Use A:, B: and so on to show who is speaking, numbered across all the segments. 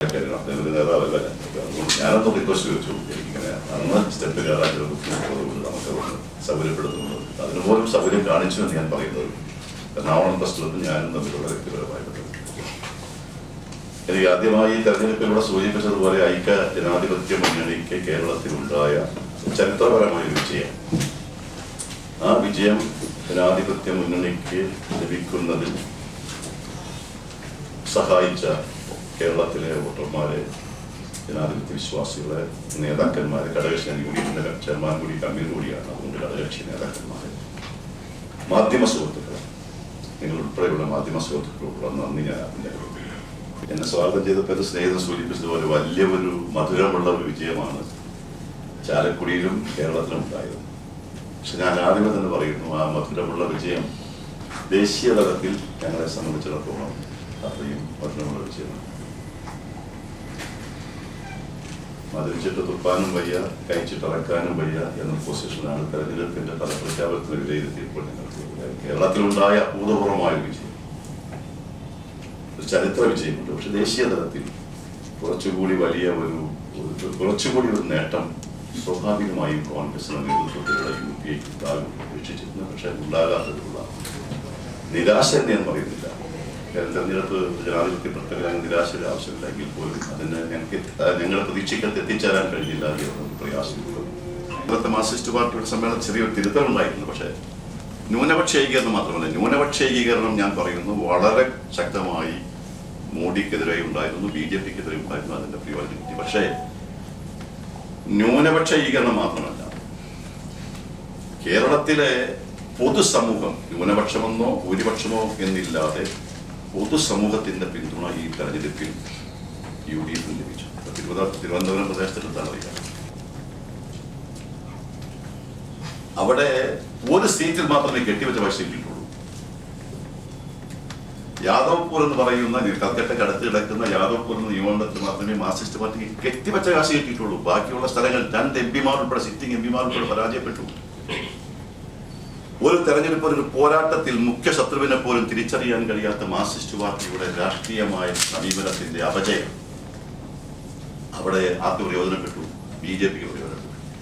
A: അദ്ദേഹത്തിന്റെ നേതാവല്ല ഞാൻ. അതുകൊണ്ട് ഞാനൊന്ന് റിക്വസ്റ്റ് ചോദിച്ചു എനിക്കിങ്ങനെ അന്ന് സ്റ്റെപ്പ് കയറാൻ ചില ബുദ്ധിമുട്ടുള്ളതുകൊണ്ട് നമുക്ക് അതൊന്ന് സൗകര്യപ്പെടുത്തുന്നത് അതിന് പോലും സൗകര്യം കാണിച്ചു എന്ന് ഞാൻ പറയുന്നത് എറണാകുളം ട്രസ്റ്റ് ക്ലബ് ഞാനും തമ്മിലുള്ള വ്യക്തിപരമായ ബന്ധം എനിക്ക് ആദ്യമായി തെരഞ്ഞെടുപ്പിലൂടെ സൂചിപ്പിച്ചതുപോലെ ഐക്യ ജനാധിപത്യ മുന്നണിക്ക് കേരളത്തിലുണ്ടായ ചരിത്രപരമായ ഒരു വിജയം ആ വിജയം ജനാധിപത്യ മുന്നണിക്ക് ലഭിക്കുന്നതിൽ സഹായിച്ച കേരളത്തിലെ വോട്ടർമാരെ ജനാധിപത്യ വിശ്വാസികളെ നേതാക്കന്മാരെ ഘടകകക്ഷി യൂണിയന്റെ ചെയർമാൻ കൂടി കമ്മീൻ കൂടിയാണ് അതുകൊണ്ട് ഘടകകക്ഷി നേതാക്കന്മാരെ മാധ്യമ സുഹൃത്തുക്കളെ നിങ്ങൾ ഉൾപ്പെടെയുള്ള മാധ്യമ സുഹൃത്തുക്കളോടുള്ള നന്ദി ഞാൻ അതിൻ്റെ എന്നെ സ്വാഗതം ചെയ്തപ്പോൾ എൻ്റെ സ്നേഹിതം സൂചിപ്പിച്ചതുപോലെ വലിയ ഒരു മധുരമുള്ള ഒരു വിജയമാണ് ചാലക്കുടിയിലും കേരളത്തിലും ഉണ്ടായത് പക്ഷെ ഞാൻ ആദ്യമേ തന്നെ പറയുന്നു ആ മധുരമുള്ള വിജയം ദേശീയ തലത്തിൽ ഞങ്ങളെ സംബന്ധിച്ചിടത്തോളം അത്രയും മധുരമുള്ള വിജയമാണ് മധുരിച്ചിട്ട് തുപ്പാനും വയ്യ കഴിച്ചിട്ട് ഇറക്കാനും വയ്യ എന്ന പൊസിഷനാണ് തെരഞ്ഞെടുപ്പിന്റെ ഫലപ്രഖ്യാപനത്തിന് വിലയിരുത്തിയപ്പോൾ ഞങ്ങൾക്ക് കേരളത്തിലുണ്ടായ അഭൂതപൂർവമായ ഒരു വിജയം ഒരു ചരിത്ര വിജയമുണ്ട് പക്ഷെ ദേശീയ തലത്തിൽ കുറച്ചുകൂടി വലിയ ഒരു ഒരു- കുറച്ചുകൂടി ഒരു നേട്ടം സ്വാഭാവികമായും കോൺഗ്രസിന്റെ നേതൃത്വത്തിലുള്ള യു പി എക്ക് ഉണ്ടാകും പ്രതീക്ഷിച്ചിരുന്നു പക്ഷെ ഉണ്ടാകാത്തതിലുള്ള നിരാശ എന്ന് ഞാൻ പറയുന്നില്ല കാരണം തെരഞ്ഞെടുപ്പ് ജനാധിപത്യ പ്രവർത്തകരായ നിരാശയുടെ ആവശ്യമില്ല എങ്കിൽ പോലും അതിന് ഞങ്ങൾക്ക് എത്തി- ഞങ്ങളെ പ്രതീക്ഷയ്ക്കകത്ത് എത്തിച്ചേരാൻ കഴിഞ്ഞില്ല എന്നത് പ്രയാസമുണ്ട് ഇന്നത്തെ മാർക്സിസ്റ്റ് പാർട്ടിയുടെ സമ്മേളനം ചെറിയൊരു തിരുത്തലുണ്ടായിരുന്നു പക്ഷേ ന്യൂനപക്ഷ ഏകീകരണം മാത്രമല്ല ന്യൂനപക്ഷ ഏകീകരണം ഞാൻ പറയുന്നു വളരെ ശക്തമായി മോഡിക്കെതിരെ ഉണ്ടായിരുന്നു ബി ജെ പിക്കെതിരെ ഉണ്ടായിരുന്നു അതിന്റെ പ്രയോജനം കിട്ടി പക്ഷേ ന്യൂനപക്ഷ ഏകീകരണം മാത്രമല്ല കേരളത്തിലെ പൊതുസമൂഹം ന്യൂനപക്ഷമെന്നോ ഭൂരിപക്ഷമോ എന്നില്ലാതെ പൊതുസമൂഹത്തിന്റെ പിന്തുണ ഈ തെരഞ്ഞെടുപ്പിൽ യു ഡി എഫിന് ലഭിച്ചു ഇപ്പൊ തിരുവനന്തപുരം തിരുവനന്തപുരം പ്രദേശത്തെടുത്താണ് അറിയാം അവിടെ ഒരു സീറ്റിൽ മാത്രമേ കെട്ടിവെച്ച പൈസ കിട്ടിയിട്ടുള്ളൂ യാദവ്പൂർ എന്ന് പറയുന്ന കൽക്കട്ടയ്ക്ക് അടുത്ത് കിടക്കുന്ന യാദവ്പൂർ എന്ന നിയമമണ്ഡലത്തിൽ മാത്രമേ മാർക്സിസ്റ്റ് പാർട്ടിക്ക് കെട്ടിവെച്ച കാശ് കിട്ടിയിട്ടുള്ളൂ ബാക്കിയുള്ള സ്ഥലങ്ങൾ രണ്ട് എം പിമാർ ഉൾപ്പെടെ സിറ്റിംഗ് എം പിമാർ ഉൾപ്പെടെ പരാജയപ്പെട്ടു ഒരു തെരഞ്ഞെടുപ്പ് ഒരു പോരാട്ടത്തിൽ മുഖ്യ ശത്രുവിനെ പോലും തിരിച്ചറിയാൻ കഴിയാത്ത മാർക്സിസ്റ്റ് പാർട്ടിയുടെ രാഷ്ട്രീയമായ സമീപനത്തിന്റെ അപജയം അവിടെ ആർക്ക് പ്രയോജനപ്പെട്ടു ബി ജെ പിക്ക് പ്രയോജനപ്പെട്ടു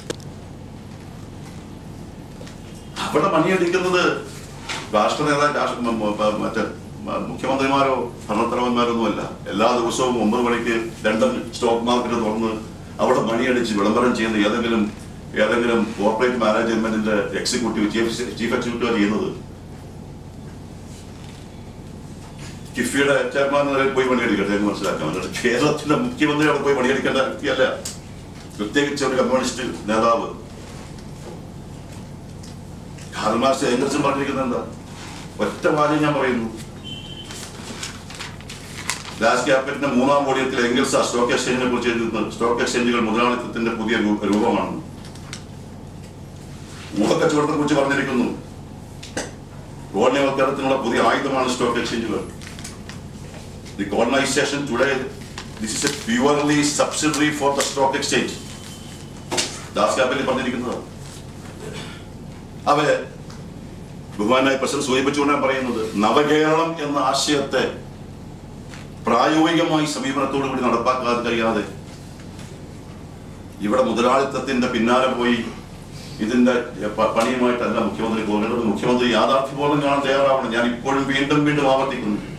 A: അവിടെ മണിയടിക്കുന്നത് രാഷ്ട്ര നേതാവ് രാഷ്ട്ര മ- മ- മ- മറ്റേ മ- മുഖ്യമന്ത്രിമാരോ ഭരണത്തലവന്മാരൊന്നുമല്ല എല്ലാ ദിവസവും ഒമ്പത് മണിക്ക് ലണ്ടൻ സ്റ്റോക്ക് മാർക്കറ്റ് തുറന്ന് അവിടെ മണിയടിച്ച് വിളംബരം ചെയ്യുന്ന ഏതെങ്കിലും ഏതെങ്കിലും കോർപ്പറേറ്റ് മാനേജ്മെന്റിന്റെ എക്സിക്യൂട്ടീവ് ചീഫ് ചീഫ് എക്സിക്യൂട്ടീവ് ചെയ്യുന്നത് കിഫിയുടെ ചെയർമാൻ നിലയിൽ പോയി പണിയെടുക്കട്ടെ എന്ന് മനസ്സിലാക്കാം അല്ലാതെ കേരളത്തിന്റെ മുഖ്യമന്ത്രി അവിടെ പോയി പണിയെടുക്കേണ്ട വ്യക്തിയല്ല പ്രത്യേകിച്ച് ഒരു കമ്മ്യൂണിസ്റ്റ് നേതാവ് കാൽമാർസ് എംഗൽസും പറഞ്ഞിരിക്കുന്നത് എന്താ ഒറ്റ വാചകം ഞാൻ പറയുന്നു ലാസ്റ്റ് ക്യാപിറ്റലിന്റെ മൂന്നാം വോളിയത്തിൽ എംഗൽസ് ആ സ്റ്റോക്ക് എക്സ്ചേഞ്ചിനെ കുറിച്ച് എഴുതുന്നത് സ്റ്റോക്ക് എക്സ്ചേഞ്ചുകൾ മുതലാളിത്തത്തിന്റെ പുതിയ രൂ- രൂപമാണ് ഊഹക്കച്ചവടത്തെ കുറിച്ച് പറഞ്ഞിരിക്കുന്നു കോളനിവൽക്കരണത്തിനുള്ള പുതിയ ആയുധമാണ് സ്റ്റോക്ക് എക്സ്ചേഞ്ചുകൾ the colonisation today this is a purely subsidiary for the stock exchange Das ക്യാപിറ്റലിൽ പറഞ്ഞിരിക്കുന്നത് അവര് ബഹുമാനായ പ്രസിഡന്റ് സൂചിപ്പിച്ചുകൊണ്ടാണ് പറയുന്നത് നവകേരളം എന്ന ആശയത്തെ പ്രായോഗികമായി സമീപനത്തോടു കൂടി നടപ്പാക്കാൻ കഴിയാതെ ഇവിടെ മുതലാളിത്തത്തിന്റെ പിന്നാലെ പോയി ഇതിന്റെ പ- പണിയുമായിട്ടല്ല മുഖ്യമന്ത്രി പോകേണ്ടത് മുഖ്യമന്ത്രി യാഥാർത്ഥ്യബോധം കാണാൻ തയ്യാറാവണം ഞാൻ ഇപ്പോഴും വീണ്ടും വീണ്ടും ആവർത്തിക്കുന്നു